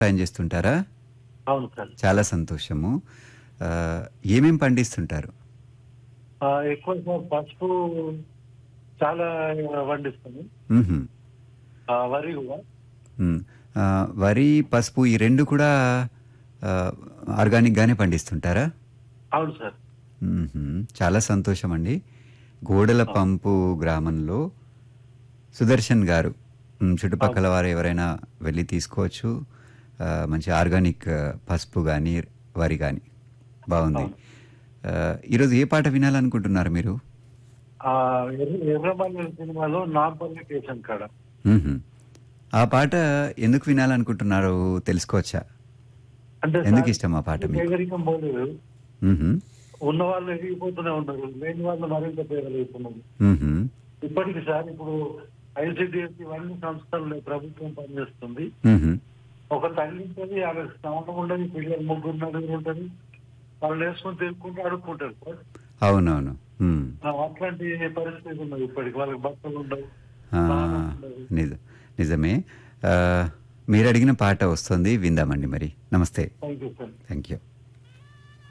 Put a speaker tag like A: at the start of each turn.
A: వ్యవసాయం చేస్తుంటారా
B: అవును సార్
A: చాలా సంతోషము ఆ, ఏమేం పండిస్తుంటారు
B: ఆ, ఎక్కువ సార్ పసుపు చాలా పండిస్తాము
A: మ్హూ.
B: ఆ, వరి కూడా
A: మ్. ఆ, వరి పసుపు ఈ రెండు కూడా ఆ, ఆర్గానిక్గానే పండిస్తుంటారా
B: అవును సార్
A: మ్హూ. చాలా సంతోషం అండి గోడల పంపు గ్రామంలో సుదర్శన్ గారు మ్, చుట్టుపక్కల వారు ఎవరైనా వెళ్ళి తీసుకోవచ్చు ఆ, మంచి ఆర్గానిక్ ఆ, పసుపు కానీ వరి కానీ బాగుంది ఆ, ఈరోజు ఏ పాట వినాలనుకుంటున్నారు మీరు
B: ఆ, ఎర్ర- ఎర్రమల్లెల సినిమాలో నాంపల్లి స్టేషన్ కాడ
A: మ్హూ. ఆ పాట ఎందుకు వినాలనుకుంటున్నారు తెలుసుకోవచ్చా
B: అంటే
A: ఎందుకు
B: సార్,
A: ఇష్టం ఆ పాట మీకు
B: పేదరికం పోలేదు
A: మ్హూ.
B: ఉన్న వాళ్ళు ఎదిగిపోతూనే ఉన్నారు లేని వాళ్ళు మరింత పేదలవుతున్నారు
A: మ్హూ.
B: ఇప్పటికి సార్ ఇప్పుడు ఐసిడిఎస్ ఇవన్నీ సంస్థలు ప్రభుత్వం పనిచేస్తుంది
A: మ్హూ.
B: ఒక తల్లి ఉంటుంది ఆమె స్నానం ఉండదు పిల్లలు ముగ్గురు నలుగురు ఉంటుంది వాళ్ళు వేసుకొని తిరుగుకుంటూ అడుక్కుంటారు సార్
A: అవునవును మ్.
B: ఆ, అట్లాంటి పరిస్థితి ఉన్నది ఇప్పటికి వాళ్ళకి బట్టలు ఉండవు
A: ఆ,
B: స్నానం ఉండదు.
A: నిజ నిజమే ఆ, మీరు అడిగిన పాట వస్తుంది విందామండి మరి నమస్తే
B: thank you sir
A: thank you